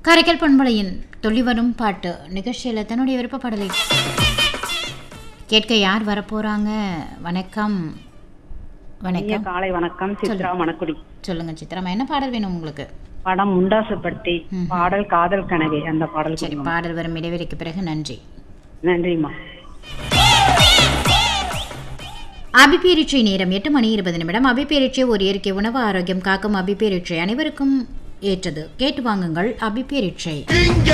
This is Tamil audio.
கரைக்கல் பண்பலையின் துள்ளி வரும் பாட்டு நிகழ்ச்சியில் தன்னுடைய விருப்ப பாடலை கேட்க யார் வரப்போறாங்க வணக்கம் இனிய வணக்கம் காலை வணக்கம் சித்ரா மணக்குடி சொல்லுங்க சித்ராமா என்ன பாடல் வேணும் உங்களுக்கு படம் முண்டாசுப்பட்டி பாடல் காதல் கனவே அந்த பாடல் சரி கொடுங்க. பாடல் வரும் இடைவெளிக்கு பிறகு நன்றி நன்றிம்மா அபிப்பேரிச்சை நேரம் எட்டு மணி இருபது நிமிடம் அபிப்பேரிச்சை ஒரு இயற்கை உணவு ஆரோக்கியம் காக்கும் அபிப்பேரிச்சை அனைவருக்கும் ஏற்றது கேட்டு வாங்குங்கள் அபிப்பேரிச்சை இங்கே